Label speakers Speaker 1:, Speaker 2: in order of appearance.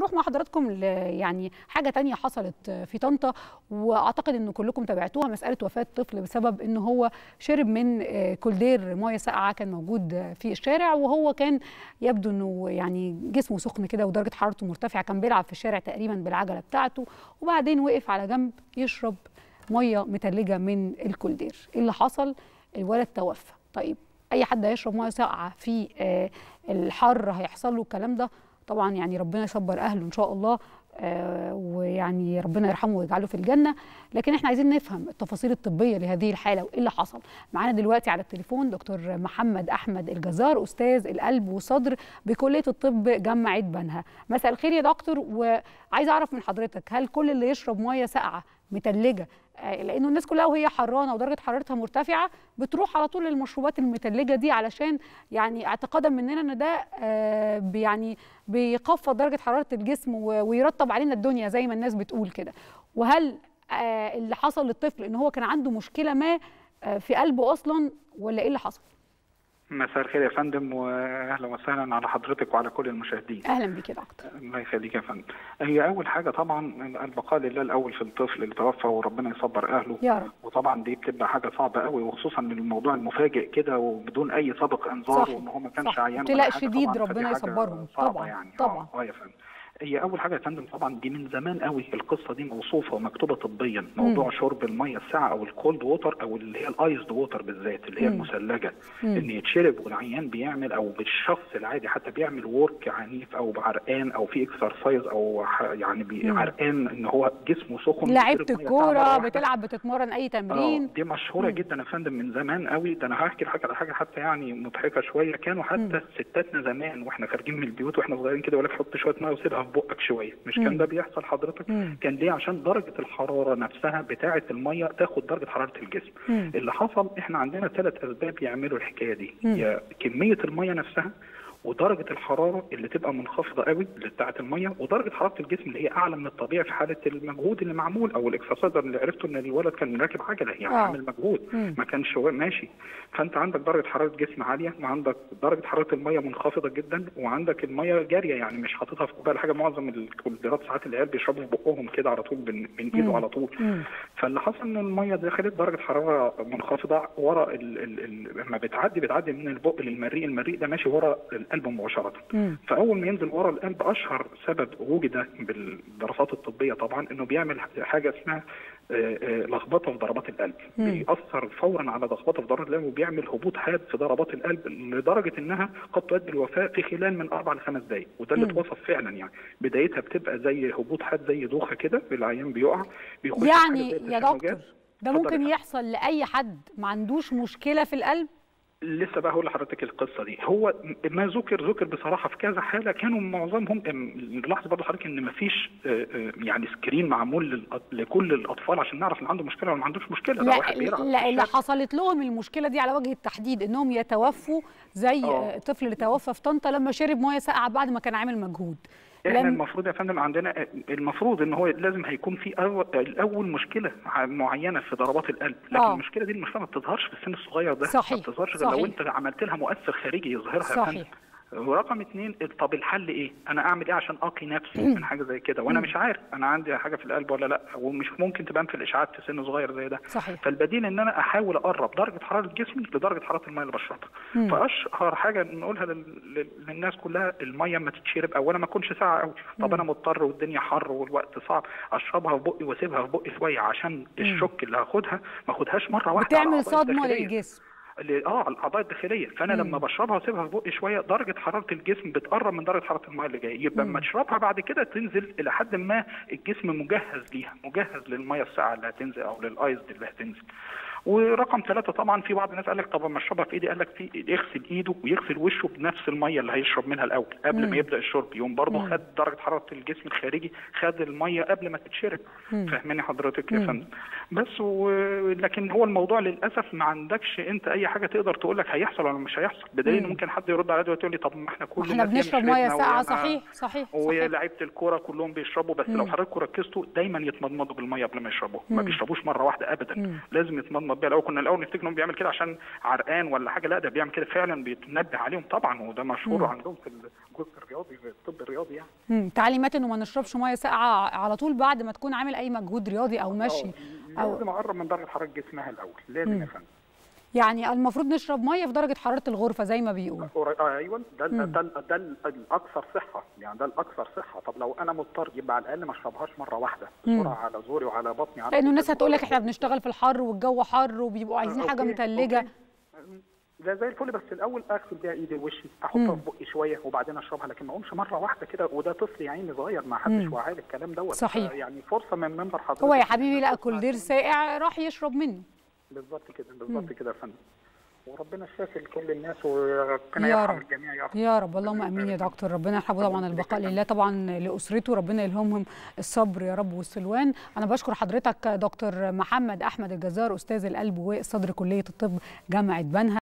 Speaker 1: نروح مع حضراتكم ل يعني حاجه تانية حصلت في طنطا واعتقد ان كلكم تابعتوها مساله وفاه طفل بسبب ان هو شرب من كولدير ميه ساقعه كان موجود في الشارع وهو كان يبدو انه يعني جسمه سخن كده ودرجه حرارته مرتفعه كان بيلعب في الشارع تقريبا بالعجله بتاعته وبعدين وقف على جنب يشرب ميه متلجه من الكولدير ايه اللي حصل الولد توفى طيب اي حد هيشرب ميه ساقعه في الحر هيحصل له الكلام ده طبعا يعني ربنا يصبر اهله ان شاء الله آه ويعني ربنا يرحمه ويجعله في الجنه لكن احنا عايزين نفهم التفاصيل الطبيه لهذه الحاله وايه اللي حصل معانا دلوقتي على التليفون دكتور محمد احمد الجزار استاذ القلب والصدر بكليه الطب جامعه بنها مساء الخير يا دكتور وعايز اعرف من حضرتك هل كل اللي يشرب ميه ساقعه متلجه لانه الناس كلها وهي حرانه ودرجه حرارتها مرتفعه بتروح على طول للمشروبات المتلجه دي علشان يعني اعتقادا مننا ان ده يعني بيخفض درجه حراره الجسم ويرطب علينا الدنيا زي ما الناس بتقول كده وهل اللي حصل للطفل ان هو كان عنده مشكله ما في قلبه اصلا ولا ايه اللي حصل
Speaker 2: مساء الخير يا فندم واهلا وسهلا على حضرتك وعلى كل المشاهدين.
Speaker 1: اهلا بك يا دكتور.
Speaker 2: الله يخليك يا فندم. هي اول حاجه طبعا البقاء لله الاول في الطفل اللي توفى وربنا يصبر اهله.
Speaker 1: يا رب.
Speaker 2: وطبعا دي بتبقى حاجه صعبه قوي وخصوصا ان الموضوع المفاجئ كده وبدون اي سابق انذار وان هو ما كانش عيان
Speaker 1: ابتلاء شديد ربنا يصبرهم
Speaker 2: طبعا يعني طبعا اه يا فندم. هي اول حاجه يا فندم طبعا دي من زمان قوي القصه دي موصوفه ومكتوبه طبيا موضوع مم. شرب الميه الساقعه او الكولد ووتر او اللي هي الايسد ووتر بالذات اللي هي مم. المثلجه مم. ان يتشرب والعيان بيعمل او بالشخص العادي حتى بيعمل ورك عنيف او بعرقان او في اكسرسايز او يعني عرقان ان هو جسمه سخن
Speaker 1: لعبت الكوره بتلعب بتتمرن اي تمرين
Speaker 2: دي مشهوره مم. جدا يا فندم من زمان قوي ده انا هحكي لحضرتك على حاجه حتى يعني مضحكه شويه كانوا حتى ستاتنا زمان واحنا خارجين من البيوت واحنا صغيرين كده يقول لك حط شويه ميه وسيبها في بقك شويه مش كان ده بيحصل حضرتك مم. كان ليه عشان درجه الحراره نفسها بتاعه الميه تاخد درجه حراره الجسم مم. اللي حصل احنا عندنا ثلاث اسباب يعملوا الحكايه دي هي كميه الميه نفسها ودرجه الحراره اللي تبقى منخفضه قوي اللي بتاعه الميه ودرجه حراره الجسم اللي هي اعلى من الطبيعي في حاله المجهود اللي معمول او الاكسرسايز اللي عرفته ان الولد كان راكب عجله يعني عامل مجهود مم. ما كانش ماشي فانت عندك درجه حراره جسم عاليه وعندك درجه حراره الميه منخفضه جدا وعندك الميه جاريه يعني مش حاططها في كوبايه حاجه معظم الكولدرات ساعات العيال بيشربوا في بقهم كده على طول من ايده على طول مم. فاللي حصل ان الميه دخلت درجه حراره منخفضه ورا لما بتعدي بتعدي من البق للمريء المريء ده ماشي ورا القلب مباشره مم. فاول ما ينزل ورا القلب اشهر سبب وجد بالدراسات الطبيه طبعا انه بيعمل حاجه اسمها لخبطه في ضربات القلب مم. بيأثر فورا على لخبطه في ضربات القلب وبيعمل هبوط حاد في ضربات القلب لدرجه انها قد تؤدي الوفاه في خلال من اربع لخمس دقائق وده اللي اتوصف فعلا يعني بدايتها بتبقى زي هبوط حاد زي دوخه كده العيان بيقع
Speaker 1: بيخش يعني يا دكتور ده ممكن يحصل لاي حد ما عندوش مشكله في القلب
Speaker 2: لسه بقى هقول لحضرتك القصه دي هو ما ذكر ذكر بصراحه في كذا حاله كانوا معظمهم نلاحظ برضه حضرتك ان ما فيش يعني سكرين معمول لكل الاطفال عشان نعرف اللي عنده مشكله ولا ما عندوش مشكله
Speaker 1: لا واحد بيلعب لا اللي حصلت لهم المشكله دي على وجه التحديد انهم يتوفوا زي أوه. الطفل اللي توفى في طنطا لما شرب ميه ساقعه بعد ما كان عامل مجهود
Speaker 2: احنا لم... المفروض يا فندم عندنا المفروض ان هو لازم هيكون في أول, الاول مشكله معينه في ضربات القلب لكن أوه. المشكله دي المشكله ما بتظهرش في السن الصغير ده
Speaker 1: صحيح.
Speaker 2: ما بتظهرش غير لو انت عملت لها مؤثر خارجي يظهرها
Speaker 1: صحيح.
Speaker 2: يا فندم ورقم اثنين طب الحل ايه؟ انا اعمل ايه عشان اقي نفسي من حاجه زي كده وانا مش عارف انا عندي حاجه في القلب ولا لا ومش ممكن تبان في الاشعاعات في سن صغير زي ده
Speaker 1: صحيح.
Speaker 2: فالبديل ان انا احاول اقرب درجه حراره جسمي لدرجه حراره الميه اللي بشربها فاشهر حاجه نقولها للناس كلها الميه ما تتشرب اولا ما تكونش ساقعه قوي طب انا مضطر والدنيا حر والوقت صعب اشربها في بقي واسيبها في بقي شويه عشان الشوك اللي هاخدها ما اخدهاش مره واحده
Speaker 1: بتعمل صدمه للجسم
Speaker 2: اه الاعضاء الداخليه فانا مم. لما بشربها واسيبها في بقي شويه درجه حراره الجسم بتقرب من درجه حراره الميه اللي جايه يبقى لما اشربها بعد كده تنزل الى حد ما الجسم مجهز ليها مجهز للميه الساقعه اللي هتنزل او للايس اللي هتنزل ورقم ثلاثة طبعا في بعض الناس قال لك طب اما اشربها في ايدي قال لك في يغسل ايده ويغسل وشه بنفس الميه اللي هيشرب منها الاول قبل ما يبدا الشرب يوم برضه خد درجه حراره الجسم الخارجي خد الميه قبل ما تتشرب فاهماني حضرتك يا فندم بس و... لكن هو الموضوع للاسف ما عندكش انت اي حاجه تقدر تقول لك هيحصل ولا مش هيحصل بدليل ممكن حد يرد عليا ويقول لي طب ما احنا كل
Speaker 1: احنا بنشرب ميه ساقعه صحيح صحيح
Speaker 2: ولاعيبه الكوره كلهم بيشربوا بس مم. لو حضراتكم ركزتوا دايما يتمضمضوا بالميه قبل ما يشربوها ما بيشربوش مره واحده ابدا مم. لازم يتمضمض صدمات بيها الاول كنا الاول نفتكر انه بيعمل كده عشان عرقان ولا حاجه لا ده بيعمل كده فعلا بيتنبه عليهم طبعا وده مشهور
Speaker 1: مم.
Speaker 2: عندهم في الجزء الرياضي في الطب الرياضي يعني
Speaker 1: مم. تعليمات انه ما نشربش ميه ساقعه على طول بعد ما تكون عامل اي مجهود رياضي او مشي
Speaker 2: أو
Speaker 1: او
Speaker 2: لازم اقرب من درجه حراره جسمها الاول لازم
Speaker 1: مم.
Speaker 2: يا فندم
Speaker 1: يعني المفروض نشرب ميه في درجه حراره الغرفه زي ما بيقول
Speaker 2: قري- آه، ايوه ده
Speaker 1: مم.
Speaker 2: ال- ده ال- ده ال- الاكثر صحه يعني ده الاكثر صحه طب لو انا مضطر يبقى على الاقل ما اشربهاش مره واحده
Speaker 1: مم.
Speaker 2: بسرعه على زوري وعلى بطني على
Speaker 1: لانه الناس
Speaker 2: طول.
Speaker 1: هتقول لك احنا بنشتغل في الحر والجو حر وبيبقوا عايزين حاجه
Speaker 2: أوكي،
Speaker 1: متلجه
Speaker 2: أوكي. ده زي الفل بس الاول اغسل بيها ايدي ووشي احطها
Speaker 1: مم.
Speaker 2: في بقي شويه وبعدين اشربها لكن ما اقومش مره واحده كده وده طفل يا عيني صغير ما حدش
Speaker 1: مم.
Speaker 2: واعي الكلام دوت
Speaker 1: صحيح.
Speaker 2: يعني فرصه من منبر حضرتك
Speaker 1: هو يا حبيبي لقى كولدير ساقع راح يشرب منه
Speaker 2: بالظبط كده
Speaker 1: مم.
Speaker 2: بالظبط كده يا فندم وربنا الشافي لكل الناس وربنا
Speaker 1: يا
Speaker 2: يرحم
Speaker 1: رب.
Speaker 2: الجميع يا رب
Speaker 1: يا رب اللهم امين يا دكتور ربنا يرحمه طبعا البقاء لله طبعا لاسرته ربنا يلهمهم الصبر يا رب والسلوان انا بشكر حضرتك دكتور محمد احمد الجزار استاذ القلب والصدر كليه الطب جامعه بنها